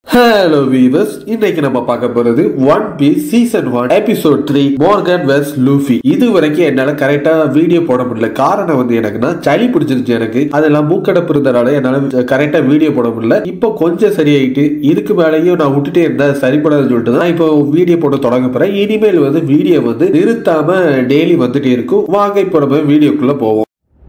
hello viewers இன்னைக்கு நம்ம பார்க்க போறது one piece season one episode three Morgan versus Luffy இது வரைக்கும் என்னால கரெக்டா வீடியோ போட முடியல காரணம் வந்து எனக்குன்னா சளி பிடிச்சிருச்சு எனக்கு அதெல்லாம் மூக்கடப்பு இருந்தனால என்னால கரெக்டா வீடியோ போட முடியல இப்போ கொஞ்சம் சரியாயிட்டு இதுக்கு மேலேயும் நான் விட்டுட்டே இருந்தா சரிப்படாதுன்னு சொல்லிட்டு தான் இப்போ வீடியோ போட தொடங்க போறேன் இனிமேல் வந்து வீடியோ வந்து நிறுத்தாம டெய்லி வந்துட்டே இருக்கும் வாங்க இப்போ நம்ம வீடியோக்குள்ள போவோம்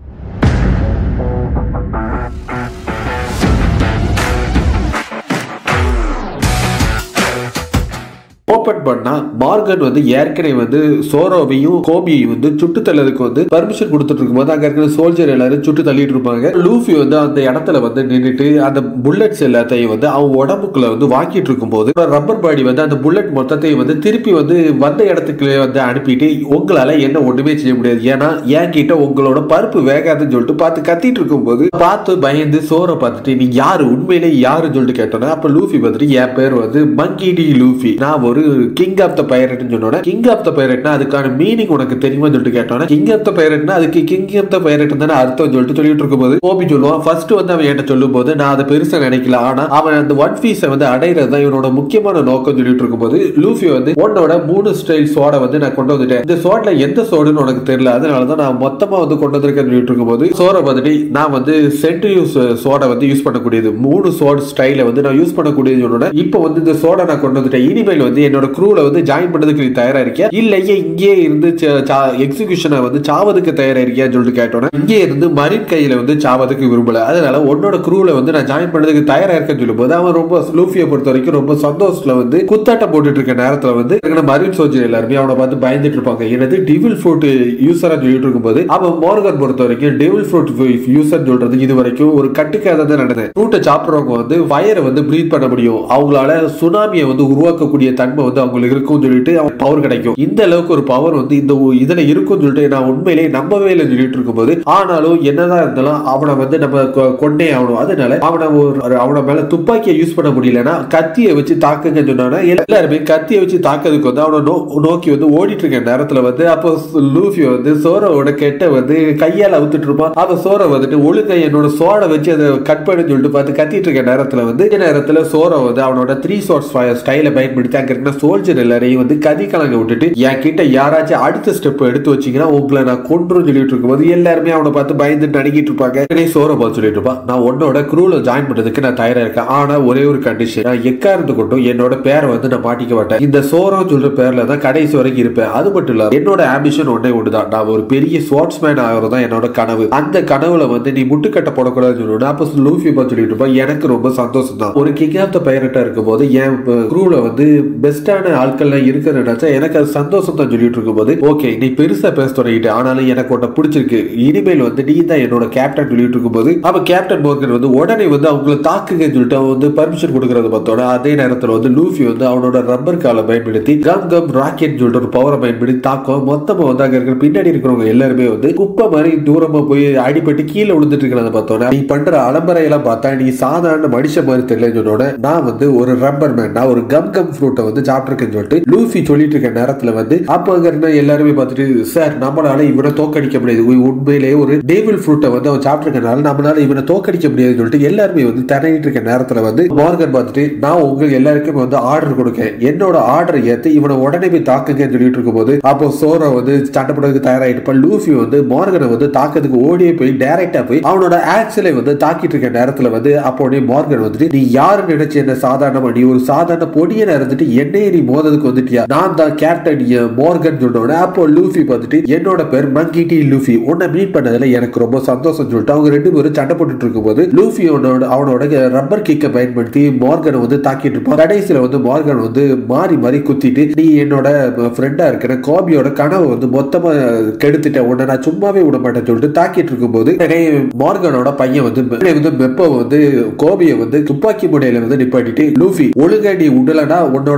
ஓபன் பண்ணா மார்கன் வந்து ஏற்கனவே வந்து சோரோவையும் கோபியையும் வந்து சுட்டு தள்ளதுக்கு வந்து பர்மிஷன் கொடுத்துட்டு இருக்கும்போது அங்க இருக்கிற சோல்ஜர் எல்லாரும் சுட்டு தள்ளிட்டு இருப்பாங்க லூஃபி வந்து அந்த இடத்துல வந்து நின்றுட்டு அந்த புல்லட்ஸ் எல்லாத்தையும் வந்து அவன் உடம்புக்குள்ள வந்து வாக்கிட்டு இருக்கும்போது ரப்பர் பாடி வந்து அந்த புல்லட் மொத்தத்தையும் வந்து திருப்பி வந்து வந்த இடத்துக்கு வந்து அனுப்பிட்டு உங்களால என்ன ஒண்ணுமே செய்ய முடியாது ஏன்னா என்கிட்ட உங்களோட பருப்பு வேகாதுன்னு சொல்லிட்டு பார்த்து கத்திட்டு இருக்கும்போது பார்த்து பயந்து சோரை பார்த்துட்டு நீ யாரு உண்மையிலே யாருன்னு சொல்லிட்டு கேட்டோன்னா அப்ப லூஃபி பார்த்துட்டு என் பேர் வந்து மங்கி டி லூஃபி நான் ஒரு king of the பைரட்னு சொன்னோட king of த பைரட்னா அதுக்கான மீனிங் உனக்கு தெரியுமா சொல்லிட்டு கேட்டோன்னா கிங் ஆஃப் த பைரட்னா அதுக்கு கிங் ஆஃப் த பைரட் தானே அர்த்தம் சொல்லிட்டு சொல்லிட்டு இருக்கும்போது கோபி சொல்லுவான் ஃபர்ஸ்ட் வந்து அவன் என்கிட்ட சொல்லும் போது நான் அதை பெருசா நினைக்கல ஆனா அவன் அந்த ஒன் பீஸை வந்து அடையிறது தான் இவனோட முக்கியமான நோக்கம் சொல்லிட்டு இருக்கும்போது லூஃபி வந்து உன்னோட மூணு ஸ்டைல் சோடை வந்து நான் கொண்டு வந்துட்டேன் இந்த சோட்ல எந்த சோடுன்னு உனக்கு தெரியல அதனால தான் நான் மொத்தமா வந்து கொண்டு வந்திருக்கேன் சொல்லிட்டு இருக்கும்போது சோரை வந்துட்டு நான் வந்து சென்ட்ரி யூஸ் சோடை வந்து யூஸ் பண்ணக்கூடியது மூணு சோட் ஸ்டைல வந்து நான் யூஸ் பண்ணக்கூடியது சொன்னோட இப்போ வந்து இந்த சோடை நான் கொண்டு வந்துட்டேன் இனிமேல் வந்து என்னோட க்ரூல வந்து ஜாயின் பண்ணதுக்கு நீ தயாரா இருக்கியா இல்லையே இங்கே இருந்து எக்ஸிகியூஷனை வந்து சாவதுக்கு தயாரா இருக்கியான்னு சொல்லிட்டு கேட்டோன்னே இங்கே இருந்து மரின் கையில வந்து சாவதுக்கு விரும்பல அதனால உன்னோட க்ரூல வந்து நான் ஜாயின் பண்ணதுக்கு தயாரா இருக்கேன்னு சொல்லும்போது அவன் ரொம்ப லூஃபியை பொறுத்த வரைக்கும் ரொம்ப சந்தோஷத்துல வந்து குத்தாட்டம் போட்டுட்டு இருக்க நேரத்துல வந்து இருக்கிற மரின் சோல்ஜர் எல்லாருமே அவனை பார்த்து பயந்துட்டு இருப்பாங்க எனது டிவில் ஃப்ரூட் யூசரா சொல்லிட்டு இருக்கும்போது அவன் மோர்கன் பொறுத்த வரைக்கும் டெவில் ஃப்ரூட் யூசர் சொல்றது இது வரைக்கும் ஒரு கட்டுக்காக தான் நடந்தது ஃப்ரூட்டை சாப்பிட்றவங்க வந்து ஃபயரை வந்து ப்ரீத் பண்ண முடியும் அவங்களால சுனாமியை வந்து உருவாக்கக்கூடிய தன்மை வந்து அவங்களுக்கு இருக்கும்னு சொல்லிட்டு அவன் பவர் கிடைக்கும் இந்த அளவுக்கு ஒரு பவர் வந்து இந்த ஒ- இதுல இருக்கும்னு சொல்லிட்டு நான் உண்மையிலேயே நம்பவே இல்லை சொல்லிட்டு இருக்கும்போது ஆனாலும் என்னதான் இருந்தாலும் அவனை வந்து நம்ம கொ- கொண்டே ஆகணும் அதனால அவனை ஒரு அவனை மேல துப்பாக்கியை யூஸ் பண்ண முடியலன்னா கத்தியை வச்சு தாக்குங்க சொன்னானா எல்லாருமே கத்தியை வச்சு தாக்குறதுக்கு வந்து அவனை நோ நோக்கி வந்து ஓடிட்டு இருக்க நேரத்துல வந்து அப்போ லூஃபி வந்து சோரோட கெட்ட வந்து கையால அவுத்துட்டு இருப்பான் அவ சோரை வந்துட்டு ஒழுங்கா என்னோட சோடை வச்சு அதை கட் பண்ணி சொல்லிட்டு பார்த்து கத்திட்டு இருக்க நேரத்துல வந்து இந்த நேரத்துல சோரோ வந்து அவனோட த்ரீ ஷார்ட்ஸ் ஸ்டைலை பயன்படுத்தி அங்க இருக்கிற சோல்ஜர் எல்லாரையும் வந்து கதி கலங்க விட்டுட்டு என் கிட்ட யாராச்சும் அடுத்த ஸ்டெப் எடுத்து வச்சீங்கன்னா உங்களை நான் கொன்றும் சொல்லிட்டு இருக்கும்போது எல்லாருமே அவனை பார்த்து பயந்து நடுங்கிட்டு இருப்பாங்க உடனே சோரோ பார்த்து சொல்லிட்டு இருப்பான் நான் உன்னோட க்ரூல ஜாயின் பண்றதுக்கு நான் தயாரா இருக்கேன் ஆனா ஒரே ஒரு கண்டிஷன் நான் எக்காரத்து கொண்டும் என்னோட பேரை வந்து நான் மாட்டிக்க மாட்டேன் இந்த சோரம் சொல்ற பேர்ல தான் கடைசி வரைக்கும் இருப்பேன் அது மட்டும் இல்ல என்னோட ஆம்பிஷன் ஒன்னே ஒண்ணுதான் நான் ஒரு பெரிய ஸ்போர்ட்ஸ்மேன் ஆகிறது தான் என்னோட கனவு அந்த கனவுல வந்து நீ முட்டுக்கட்ட போடக்கூடாதுன்னு சொல்லுவேன் அப்ப லூஃபி பார்த்து சொல்லிட்டு இருப்பான் எனக்கு ரொம்ப சந்தோஷம் தான் ஒரு கிங் ஆஃப் த பைரட்டா இருக்கும்போது என் க்ரூல வந்து பெஸ்டான ஆட்கள்லாம் இருக்கிற நினைச்சா எனக்கு அது சந்தோஷம் தான் சொல்லிட்டு இருக்கும்போது ஓகே நீ பெருசா பேச தொடங்கிட்டு ஆனாலும் எனக்கு உன்னை பிடிச்சிருக்கு இனிமேல் வந்து நீ தான் என்னோட கேப்டன் சொல்லிட்டு இருக்கும்போது அப்ப கேப்டன் மோர்கன் வந்து உடனே வந்து அவங்கள தாக்குங்கன்னு சொல்லிட்டு அவன் வந்து பர்மிஷன் கொடுக்கறது பார்த்தோட அதே நேரத்துல வந்து லூஃபி வந்து அவனோட ரப்பர் காலை பயன்படுத்தி கம் கம் ராக்கெட் சொல்லிட்டு ஒரு பவரை பயன்படுத்தி தாக்கும் மொத்தமா வந்து அங்க இருக்கிற பின்னாடி இருக்கிறவங்க எல்லாருமே வந்து குப்பை மாதிரி தூரமா போய் அடிபட்டு கீழே விழுந்துட்டு இருக்கிறத பார்த்தோன்னா நீ பண்ற அலம்பரை எல்லாம் பார்த்தா நீ சாதாரண மனுஷ மாதிரி தெரியலன்னு சொன்னோட நான் வந்து ஒரு ரப்பர் மேன் நான் ஒரு கம் கம் ஃப்ரூட்டை வந்து சாப்பிட்டுருக்கேன்னு சொல்லிட்டு லூஃபி சொல்லிட்டு இருக்க நேரத்துல வந்து அப்போ அங்க இருந்த எல்லாருமே பார்த்துட்டு சார் நம்மளால இவனை தோக்கடிக்க முடியாது உ- உண்மையிலேயே ஒரு டேபிள் ஃப்ரூட்டை வந்து அவன் சாப்பிட்டுருக்கனால நம்மளால இவனை தோக்கடிக்க முடியாதுன்னு சொல்லிட்டு எல்லாருமே வந்து திணறிட்டு இருக்க நேரத்துல வந்து மார்கன் பார்த்துட்டு நான் உங்க எல்லாருக்கும் வந்து ஆர்டர் கொடுக்கேன் என்னோட ஆர்டர் ஏத்து இவனை உடனே போய் தாக்குங்கன்னு சொல்லிட்டு இருக்கும்போது அப்போ சோரோ வந்து சண்டை போடுறதுக்கு தயாராகிட்டு லூஃபி வந்து மார்கனை வந்து தாக்கிறதுக்கு ஓடியே போய் டைரக்டா போய் அவனோட ஆக்சலை வந்து தாக்கிட்டு இருக்க நேரத்துல வந்து அப்போ உடனே மார்கன் வந்துட்டு நீ யாரு நினைச்சு என்ன சாதாரணமா நீ ஒரு சாதாரண பொடியனை இருந்துட்டு என்னையே நீ மோததுக்கு வந்துட்டியா நான் தான் கேப்டன் மோர்கன் சொன்னோட அப்போ லூஃபி பார்த்துட்டு என்னோட பேர் மங்கி டி லூஃபி உன்னை மீட் பண்ணதுல எனக்கு ரொம்ப சந்தோஷம் சொல்லிட்டு அவங்க ரெண்டு பேரும் சண்டை போட்டுட்டு இருக்கும்போது லூஃபி அவனோட அவனோட ரப்பர் கிக்கை பயன்படுத்தி மார்கனை வந்து தாக்கிட்டு இருப்பான் கடைசியில வந்து மார்கன் வந்து மாறி மாறி குத்திட்டு நீ என்னோட ஃப்ரெண்டா இருக்கிற கோபியோட கனவை வந்து மொத்தமா கெடுத்துட்டேன் உன்னை நான் சும்மாவே விட மாட்டேன்னு சொல்லிட்டு தாக்கிட்டு இருக்கும்போது உடனே மார்கனோட பையன் வந்து உடனே வந்து மெப்போ வந்து கோபியை வந்து துப்பாக்கி முனையில வந்து நிப்பாட்டிட்டு லூஃபி ஒழுங்கா நீ விடலனா உன்னோட ஃப்ரெண்ட்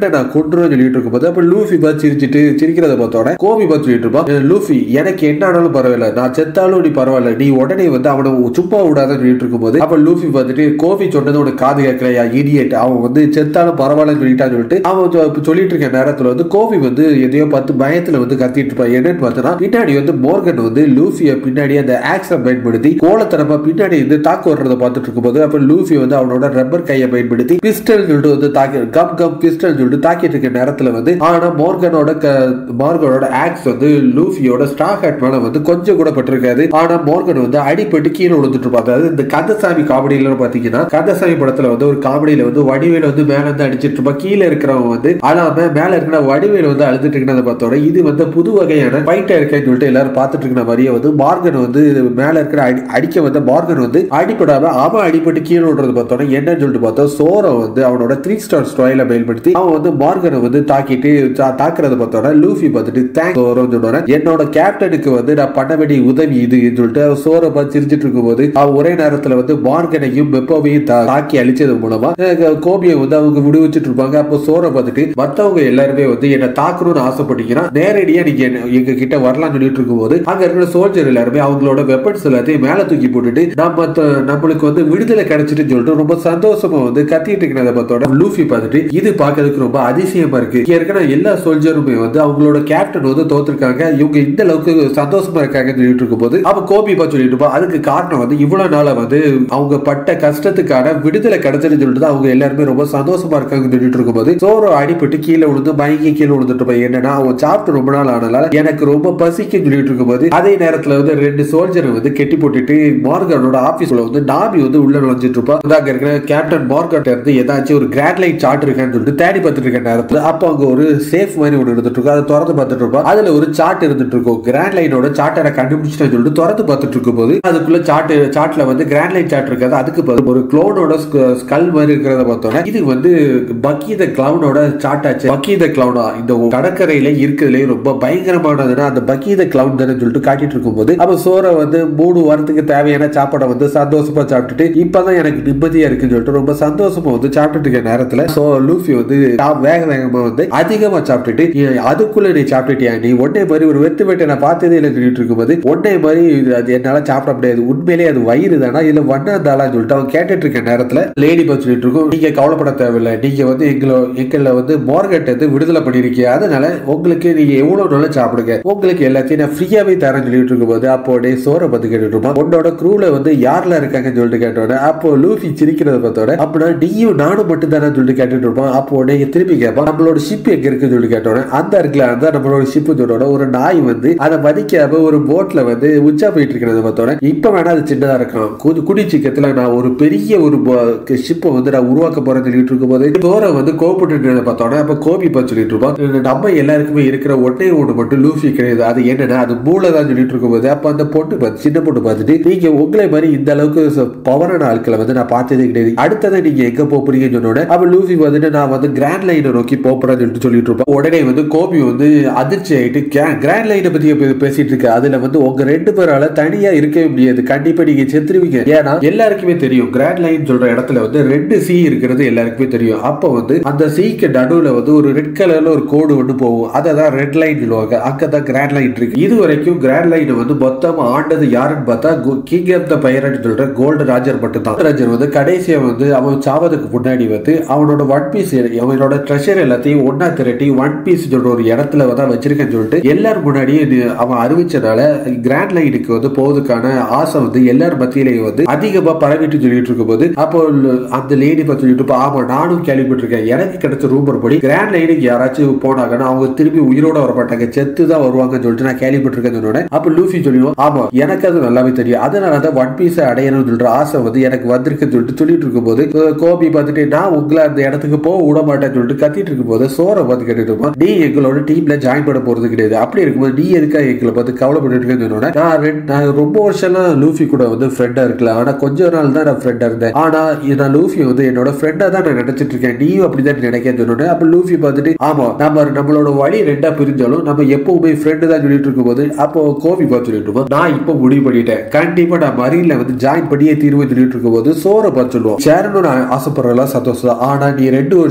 ஃப்ரெண்டை நான் கொண்டுருவேன் சொல்லிட்டு இருக்கும்போது அப்ப லூஃபி பார்த்து சிரிச்சிட்டு சிரிக்கிறத பார்த்தோட கோபி பார்த்து சொல்லிட்டு இருப்பான் "அஹ் லூஃபி எனக்கு என்ன ஆனாலும் பரவாயில்ல நான் செத்தாலும் நீ பரவாயில்ல நீ உடனே வந்து அவனை சும்மா விடாத சொல்லிட்டு இருக்கும்போது அப்ப லூஃபி பார்த்துட்டு கோபி சொன்னது உனக்கு காது கேட்கலையா இடியட் அவன் வந்து செத்தாலும் பரவாயில்லன்னு சொல்லிட்டான்னு சொல்லிட்டு அவன் சொ- இப்ப சொல்லிட்டு இருக்க நேரத்துல வந்து கோபி வந்து எதையோ பார்த்து பயத்துல வந்து கத்திட்டு இருப்பான் என்னன்னு பார்த்தோன்னா பின்னாடி வந்து மோர்கன் வந்து லூஃபியை பின்னாடி அந்த ஆக்ஸை பயன்படுத்தி கோலத்தனமா பின்னாடி வந்து தாக்கு வர்றதை பார்த்துட்டு இருக்கும்போது அப்ப லூஃபி வந்து அவனோட ரப்பர் கையை பயன்படுத்தி பிஸ்டல் சொல்லிட்டு வந்து தாக்கி கம் கம் பிஸ்டல் சொல்லிட்டு தாக்கிட்டு இருக்க நேரத்துல வந்து ஆனா மோர்கனோட க- மார்கனோட ஆக்ஸ் வந்து லூஃபியோட ஸ்டாக் ஹேட் மேல வந்து கொஞ்சம் கூட பட்டிருக்காது ஆனா மோர்கன் வந்து அடிபட்டு கீழே விழுந்துட்டு இருப்பான் அதாவது இந்த கந்தசாமி காமெடியில பாத்தீங்கன்னா கந்தசாமி படத்துல வந்து ஒரு காமெடியில வந்து வடிவேல் வந்து மேல இருந்து அடிச்சிட்டு இருப்பான் கீழே இருக்கிறவன் வந்து அழாம மேல இருக்கிற வடிவேல் வந்து அழுதுட்டு இருக்கிறத பார்த்தோட இது வந்து புது வகையான ஃபைட்டா இருக்கேன்னு சொல்லிட்டு எல்லாரும் பார்த்துட்டு இருக்கிற மாதிரியே வந்து மார்கன் வந்து மேல இருக்கிற அடி அடிக்க வந்த மார்கன் வந்து அடிபடாம அவன் அடிபட்டு கீழே விடுறது பார்த்தோட என்னன்னு சொல்லிட்டு பார்த்தா சோரம் வந்து அவனோட த்ரீ ஸ்டார் ஸ்டைல பயன்படுத்தி அவன் வந்து மார்கனை வந்து தாக்கிட்டு தா- தாக்குறத பார்த்தோட லூஃபி பார்த்துட்டு தேங்க் சோரம் சொல்லுவாங்க என்னோட கேப்டனுக்கு வந்து நான் பண்ண வேண்டிய உதவி இதுன்னு சொல்லிட்டு அவன் சோரை பார்த்து சிரிச்சிட்டு இருக்கும்போது அவன் ஒரே நேரத்துல வந்து மார்கனையும் பெப்போவையும் தா- தாக்கி அழிச்சது மூலமா அஹ், கோபியை வந்து அவங்க விடுவிச்சிட்டு இருப்பாங்க அப்போ சோரை பார்த்துட்டு மத்தவங்க எல்லாருமே வந்து என்ன தாக்கணும்னு ஆசைப்பட்டீங்கன்னா நேரடியா நீங்க என்ன- எங்க கிட்ட வரலாம்னு சொல்லிட்டு இருக்கும்போது அங்க இருக்கிற சோல்ஜர் எல்லாருமே அவங்களோட வெப்பன்ஸ் எல்லாத்தையும் மேல தூக்கி போட்டுட்டு நம்ம த- நம்மளுக்கு வந்து விடுதலை கிடைச்சிட்டுன்னு சொல்லிட்டு ரொம்ப சந்தோஷமா வந்து கத்திட்டு இருக்கிறத பார்த்தோட லூஃபி பார்த்துட்டு இது பார்க்கறதுக்கு ரொம்ப அதிசயமா இருக்கு இங்க இருக்கிற எல்லா சோல்ஜருமே வந்து அவங்களோட கேப்டன் வந்து தோத்துருக்காங்க இவங்க இந்த அளவுக்கு சந்தோஷமா இருக்காங்கன்னு சொல்லிட்டு இருக்கும்போது அப்ப கோபி பார்த்து சொல்லிட்டு இருப்பா அதுக்கு காரணம் வந்து இவ்வளவு நாளா வந்து அவங்க பட்ட கஷ்டத்துக்கான விடுதலை கிடைச்சதுன்னு சொல்லிட்டு தான் அவங்க எல்லாருமே ரொம்ப சந்தோஷமா இருக்காங்கன்னு சொல்லிட்டு இருக்கும்போது சோறு அடிபட்டு கீழே விழுந்து மயங்கி கீழே விழுந்துட்டு இருப்பான் என்னன்னா அவன் சாப்பிட்டு ரொம்ப நாள் ஆனால எனக்கு ரொம்ப பசிக்குன்னு சொல்லிட்டு இருக்கும்போது அதே நேரத்துல வந்து ரெண்டு சோல்ஜரை வந்து கெட்டி போட்டுட்டு மார்கனோட ஆபீஸ்ல வந்து நாபி வந்து உள்ள நுழைஞ்சிட்டு இருப்பான் வந்து அங்க இருக்கிற கேப்டன் மார்கன் இருந்து ஏதாச்சும் ஒரு கிராண்ட் லைட் சார்ட் இருக்கான்னு சொல்லிட்டு தேடி பார்த்துட்டு இருக்க நேரத்துல அப்ப அங்க ஒரு சேஃப் மாதிரி ஒன்று இருந்துட்டு இருக்கும் அதை திறந்து பார்த்துட்டு இருப்பான் அதுல ஒரு சார்ட் இருந்துட்டு இருக்கும் கிராண்ட் லைனோட சார்ட்டை நான் கண்டுபிடிச்சிட்டேன்னு சொல்லிட்டு திறந்து பார்த்துட்டு இருக்கும் போது அதுக்குள்ள சார்ட் சார்ட்ல வந்து கிராண்ட் லைட் சார்ட் இருக்காது அதுக்கு பதில் ஒரு க்ளோனோட ஸ்கல் மாதிரி இருக்கிறத பார்த்தோன்னா இது வந்து பக்கி த கிளவுனோட சார்ட் ஆச்சு பக்கி த கிளவுனா இந்த கடற்கரையில இருக்கிறதுலே ரொம்ப பயங்கரமானதுன்னா அந்த பக்கி த கிளவுன் தானே சொல்லிட்டு காட்டிட்டு இருக்கும்போது அப்ப சோறை வந்து மூணு வாரத்துக்கு தேவையான சாப்பாடை வந்து சந்தோஷமா சாப்பிட்டுட்டு இப்பதான் எனக்கு நிம்மதியா இருக்குன்னு சொல்லிட்டு ரொம்ப சந்தோஷமா வந்து சாப்பிட்டுட்டு இருக்க நேரத்துல சோ லூஃபி வந்து சா- வேக வேகமா வந்து அதிகமா சாப்பிட்டுட்டு "ஏய், அதுக்குள்ள நீ சாப்பிட்டுட்டியா நீ ஒன்னே மாதிரி ஒரு வெத்து வெட்டை நான் பார்த்ததே இல்லை சொல்லிட்டு இருக்கும்போது ஒன்னே மாதிரி அது என்னால சாப்பிட முடியாது உண்மையிலேயே அது வயிறு தானா இல்ல வண்ணாந்தாளான்னு சொல்லிட்டு அவன் கேட்டுட்டு இருக்க நேரத்துல லேடி பஸ் சொல்லிட்டு இருக்கும் நீங்க கவலைப்பட தேவையில்லை நீங்க வந்து எங்களோ எங்களை வந்து மோர்கட் வந்து விடுதலை பண்ணிருக்கீங்க அதனால உங்களுக்கு நீங்க எவ்வளவு நல்லா சாப்பிடுங்க உங்களுக்கு எல்லாத்தையும் நான் ஃப்ரீயாவே தரேன் சொல்லிட்டு இருக்கும்போது அப்போ டே சோரை பத்தி கேட்டுட்டு இருப்பான் உன்னோட க்ரூல வந்து யாரெல்லாம் இருக்காங்கன்னு சொல்லிட்டு கேட்டோட அப்போ லூஃபி சிரிக்கிறத பார்த்தோட அப்படின்னா நீயும் நானும் மட்டும் தானே சொல்லிட்டு கேட்டுட்டு இருப்பான் அப்போ உடனே திருப்பி கேட்பான் நம்மளோட ஷிப் எங்க இருக்குன்னு சொல்லி கேட்டோட அந்த இருக்குல்ல அந்த நம்மளோட ஷிப் சொல்றோட ஒரு நாய் வந்து அதை மதிக்காம ஒரு போட்ல வந்து உச்சா போயிட்டு இருக்கிறத பார்த்தோட இப்ப வேணா அது சின்னதா இருக்கலாம் குடி- குடி சிக்கத்துல நான் ஒரு பெரிய ஒரு ஷிப்பை வந்து நான் உருவாக்க போறேன்னு சொல்லிட்டு இருக்கும்போது தோரை வந்து கோபிட்டு இருக்கிறத பார்த்தோட அப்ப கோபி பார்த்து சொல்லிட்டு இருப்பான் நம்ம எல்லாருக்குமே இருக்கிற ஒன்னே ஒண்ணு மட்டும் லூஃபி கிடையாது அது என்னன்னா அது மூளை தான் சொல்லிட்டு இருக்கும்போது அப்ப அந்த பொண்ணு பார்த்து சின்ன பொண்ணு பார்த்துட்டு நீங்க உங்களை மாதிரி இந்த அளவுக்கு பவரான ஆட்களை வந்து நான் பார்த்ததே கிடையாது அடுத்ததை நீங்க எங்க போக போறீங்கன்னு சொன்னோட அப்ப லூஃபி வந்துட்டு நான் வந்து கிராண்ட் லைனை நோக்கி போறேன்னு சொல்லிட்டு சொல்லிட்டு இருப்பேன் உடனே வந்து கோபி வந்து அதிர்ச்சி ஆயிட்டு கிராண்ட் லைனை பத்தி பே- பேசிட்டு இருக்கு அதுல வந்து உங்க ரெண்டு பேரால தனியா இருக்கவே முடியாது கண்டிப்பா நீங்க செத்துருவீங்க ஏன்னா எல்லாருக்குமே தெரியும் கிராண்ட் லைன் சொல்ற இடத்துல வந்து ரெண்டு சி இருக்கிறது எல்லாருக்குமே தெரியும் அப்ப வந்து அந்த சீக்கு நடுவுல வந்து ஒரு ரெட் கலர்ல ஒரு கோடு ஒன்று போகும் அதை தான் ரெட் லைன் சொல்லுவாங்க அங்கதான் கிராண்ட் லைன் இருக்கு இது வரைக்கும் கிராண்ட் லைன் வந்து மொத்தமா ஆண்டது யாருன்னு பார்த்தா கிங் ஆஃப் த பைரட் சொல்ற கோல்டு ராஜர் மட்டும்தான் ராஜர் வந்து கடைசியா வந்து அவன் சாவதுக்கு முன்னாடி வந்து அவனோட ஒன் பீஸ் அவனோட ட்ரெஷர் எல்லாத்தையும் ஒன்னா திரட்டி ஒன் பீஸ் சொல்ற ஒரு இடத்துல வந்து வச்சிருக்கேன்னு சொல்லிட்டு எல்லாரும் முன்னாடியே இது அவன் அறிவிச்சனால கிராண்ட் லைனுக்கு வந்து போவதுக்கான ஆசை வந்து எல்லார் மத்தியிலேயும் வந்து அதிகமா பரவிட்டு சொல்லிட்டு இருக்கும்போது அப்போ அந்த லேடி பார்த்து சொல்லிட்டு இருப்பா, ஆமா நானும் கேள்விப்பட்டிருக்கேன் எனக்கு கிடைச்ச ரூமர் படி கிராண்ட் லைனுக்கு யாராச்சும் போனாங்கன்னா அவங்க திருப்பி உயிரோட வர மாட்டாங்க செத்து தான் வருவாங்கன்னு சொல்லிட்டு நான் கேள்விப்பட்டிருக்கேன்னு சொன்னோட அப்ப லூஃபி சொல்லிடுவோம் ஆமா எனக்கு அது நல்லாவே தெரியும் அதனால தான் ஒன் பீஸ் அடையணும்னு சொல்ற ஆசை வந்து எனக்கு வந்திருக்குன்னு சொல்லிட்டு சொல்லிட்டு இருக்கும்போது அஹ், கோபி பார்த்துட்டு நான் உங்களை அந்த இடத்துக்கு போக விட மாட்டேன்னு சொல்லிட்டு கத்திட்டு இருக்கும்போது சோரை பார்த்து கேட்டுட்டு இருப்பான் நீ எங்களோட டீம்ல ஜாயின் பண்ண போறது கிடையாது அப்படி இருக்கும்போது நீ எதுக்கா எங்களை பார்த்து கவலைப்பட்டு இருக்கேன்னு சொன்னோட நான் ரெண்டு- நான் ரொம்ப வருஷம்லாம் லூஃபி கூட வந்து ஃப்ரெண்டா இருக்கல ஆனா கொஞ்ச நாள் தான் நான் ஃப்ரெண்டா இருந்தேன் ஆனா இது நான் லூஃபி வந்து என்னோட ஃப்ரெண்டா தான் நான் நினைச்சிட்டு இருக்கேன் நீயும் அப்படிதான் நினைக்க சொன்னோட அப்ப லூஃபி பார்த்துட்டு ஆமா நம்ம நம்மளோட வழி ரெண்டா பிரிஞ்சாலும் நம்ம எப்பவுமே ஃப்ரெண்டு தான் சொல்லிட்டு இருக்கும்போது அப்போ கோபி பார்த்து சொல்லிட்டு இருப்போம் நான் இப்போ முடிவு பண்ணிட்டேன் கண்டிப்பா நான் மரீன்ல வந்து ஜாயின் பண்ணியே தீர்வு சொல்லிட்டு இருக்கும்போது சோரை பார்த்து சொல்லுவோம் சேரணும் நான் ஆசைப்படுறதெல்லாம் சந்தோஷம் தான் ஆனா நீ ரெண்டு வருஷம்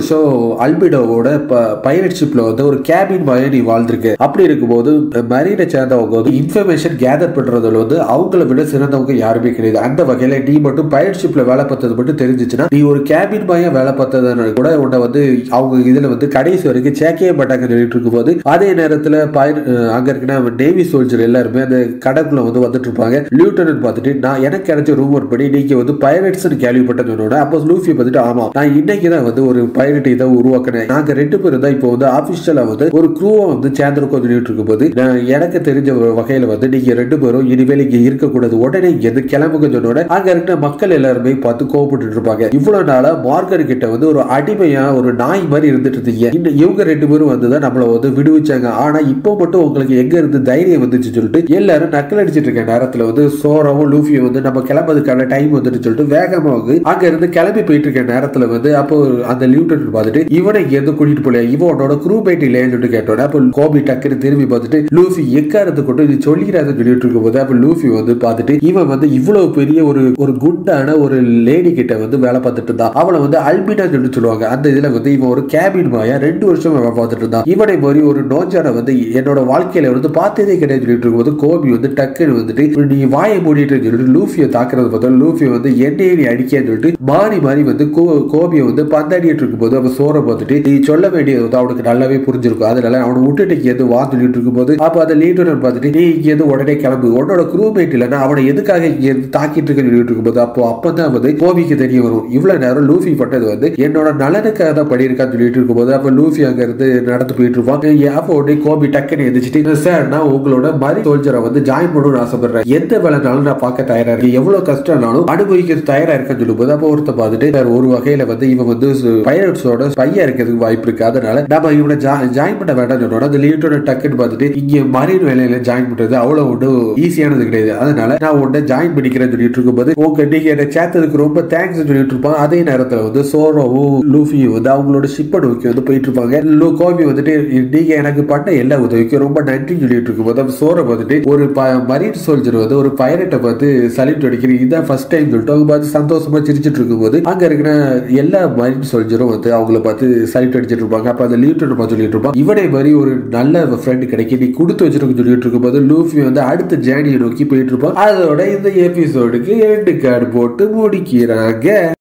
அல்பிடோவோட பைலட் ஷிப்ல வந்து ஒரு கேபின் பாயா நீ வாழ்ந்திருக்கு அப்படி இருக்கும்போது மரீனை சேர்ந்தவங்க வந்து இன்ஃபர்மேஷன் கேதர் பண்றதுல வந்து அவங்கள விட சிறந்தவங்க யாருமே கிடையாது அந்த வகையில நீ மட்டும் பைலட் ஷிப்ல வேலை பார்த்தது மட்டும் தெரிஞ்சிச்சுன்னா நீ ஒரு கேபின் பாயா வேலை பார்த்ததுனால கூட உன்னை வந்து அவங்க இதுல வந்து கடைசி வரைக்கும் சேர்க்கவே மாட்டாங்க சொல்லிட்டு இருக்கும்போது அதே நேரத்துல பைல- அஹ் அங்க இருக்கிற நேவி சோல்ஜர் எல்லாருமே அந்த கடற்குள்ள வந்து வந்துட்டு இருப்பாங்க லியூட்டனன்ட் பார்த்துட்டு நான் எனக்கு கிடைச்ச ரூமர் படி நீங்க வந்து பைரட்ஸ் கேள்விப்பட்டதோட அப்போ லூஃபி பார்த்துட்டு ஆமா நான் இன்னைக்கு தான் வந்து ஒரு பைரட் இதை உருவாக்கினேன் நாங்க ரெண்டு பேரும் தான் இப்போ வந்து ஆபிஷியலா வந்து ஒரு குரூவா வந்து சேர்ந்திருக்கோம் சொல்லிட்டு இருக்கும்போது நான் எனக்கு தெரிஞ்ச ஒரு வகையில வந்து நீங்க ரெண்டு பேரும் இனிமேல் இங்க இருக்கக்கூடாது உடனே இங்க இருந்து கிளம்புங்க சொன்னோட அங்க இருக்கிற மக்கள் எல்லாருமே பார்த்து கோவப்பட்டு இருப்பாங்க இவ்வளவு நாளா மார்கன் கிட்ட வந்து ஒரு அடிமையா ஒரு நாய் மாதிரி இருந்துட்டு இருந்தீங்க இன்னும் இவங்க ரெண்டு பேரும் வந்து தான் நம்மள வந்து விடுவிச்சாங்க ஆனா இப்போ மட்டும் உங்களுக்கு எங்க இருந்து தைரியம் வந்துச்சு சொல்லிட்டு எல்லாரும் நக்கல் அடிச்சிட்டு இருக்க நேரத்துல வந்து சோராவும் லூஃபியும் வந்து நம்ம கிளம்புறதுக்கான டைம் வந்துட்டு சொல்லிட்டு வேகமா வந்து அங்க இருந்து கிளம்பி போயிட்டு இருக்க நேரத்துல வந்து அப்போ அந்த லியூட்டன்ட் பார்த்துட்டு இவனை இங்க இருந்து கூட்டிட்டு போல இவன் உன்னோட குரூ பேட்டி இல்லையான்னு சொல்லிட்டு கேட்டோட அப்போ கோபி டக்குன்னு திரும்பி பார்த்துட்டு லூஃபி எக்காரத்தை கொண்டு இது சொல்லிக்கிறாருன்னு சொல்லிட்டு இருக்கும்போது அப்போ லூஃபி வந்து பார்த்துட்டு இவன் வந்து இவ்வளவு பெரிய ஒரு ஒரு குண்டான ஒரு லேடி கிட்ட வந்து வேலை பார்த்துட்டு இருந்தான் அவளை வந்து அல்பினா சொல்லிட்டு சொல்லுவாங்க அந்த இதுல வந்து இவன் ஒரு கேபின் மாயா ரெண்டு வருஷம் வேலை பார்த்துட்டு இருந்தான் இவனை மாதிரி ஒரு நோஞ்சான வந்து என்னோட வாழ்க்கையில வந்து பார்த்ததே கிடையாது சொல்லிட்டு இருக்கும்போது கோபி வந்து டக்குன்னு வந்துட்டு நீ வாயை மூடிட்டு சொல்லிட்டு லூஃபியை தாக்குறது பார்த்தா லூஃபி வந்து என்னையே நீ அடிக்கன்னு சொல்லிட்டு மாறி மாறி வந்து கோ கோபியை வந்து பந்தாடிட்டு இருக்கும்போது அவன் சோறை பார்த்துட்டு நீ சொல்ல வேண்டியது வந்து அவனுக்கு நல்லாவே புரிஞ்சிருக்கும் அதனால அவனை விட்டுட்டு இங்கேருந்து வா சொல்லிட்டு இருக்கும்போது அப்போ அந்த லீடர் பார்த்துட்டு நீ இங்கேருந்து உடனே கிளம்பு உன்னோட குரூமேட் இல்லைன்னா அவனை எதுக்காக இங்கேருந்து தாக்கிட்டு இருக்கன்னு சொல்லிட்டு இருக்கும்போது அப்போ அப்பதான் வந்து கோபிக்கு தெரிய வரும் இவ்வளவு நேரம் லூஃபி பண்ணது வந்து என்னோட நலனுக்காக தான் பண்ணியிருக்கான்னு சொல்லிட்டு இருக்கும்போது அப்போ லூஃபி அங்க இருந்து நடந்து போயிட்டு இருப்பான் அப்போ உடனே கோபி டக்குன்னு எந்திரிச்சிட்டு சார் நான் உங்களோட மாதிரி சோல்ஜரை வந்து ஜாயின் பண்ணணும்னு ஆசைப்படுறேன் எந்த வேலைனாலும் நான் பார்க்க தயாரா இருக்கேன் எவ்வளவு கஷ்டம்னாலும் அனுபவிக்கிறது தயாரா இருக்கேன்னு சொல்லும்போது அப்போ ஒருத்த பார்த்துட்டு சார் ஒரு வகையில வந்து இவன் வந்து பைரட்ஸோட பையா இருக்கிறதுக்கு வாய்ப்பு இருக்கு அதனால நம்ம இவனை ஜாயின் பண்ண வேண்டாம் சொன்னோட அந்த லீட்டோட டக்குன்னு பார்த்துட்டு இங்க மரீன் வேலையில ஜாயின் பண்றது அவ்வளவு ஒன்றும் ஈஸியானது கிடையாது அதனால நான் உன்னை ஜாயின் பண்ணிக்கிறேன்னு சொல்லிட்டு இருக்கும்போது உங்க நீங்க என்னை சேர்த்ததுக்கு ரொம்ப தேங்க்ஸ் சொல்லிட்டு இருப்பான் அதே நேரத்துல வந்து சோரோவும் லூஃபியும் வந்து அவங்களோட ஷிப்பை நோக்கி வந்து போயிட்டு இருப்பாங்க லூ- கோபி வந்துட்டு நீங்க எனக்கு பண்ண எல்லா உதவிக்கும் ரொம்ப நன்றி சொல்லிட்டு இருக்கும்போது அந்த சோரை வந்துட்டு ஒரு மரீன் சோல்ஜர் வந்து ஒரு பைரட்டை பார்த்து சல்யூட் அடிக்கிறேன் இதான் ஃபர்ஸ்ட் டைம் சொல்லிட்டு அவங்க பார்த்து சந்தோஷமா சிரிச்சிட்டு இருக்கும்போது அங்க இருக்கிற எல்லா மரீன் சோல்ஜரும் வந்து அவங்கள பார்த்து சல்யூட் அடிச்சிட்டு இருப்பாங்க அப்ப அந்த லீட்டர் பார்த்து சொல்லிட்டு இருப்பான் இவனை மாதிரி ஒரு நல்ல ஃப்ரெண்ட் கிடைக்க நீ கொடுத்து வச்சிருக்க சொல்லிட்டு இருக்கும்போது லூஃபி வந்து அடுத்த ஜேர்னியை நோக்கி போயிட்டு இருப்பான் அதோட இந்த எபிசோடுக்கு எண்டு கார்டு போட்டு முடிக்கிறாங்க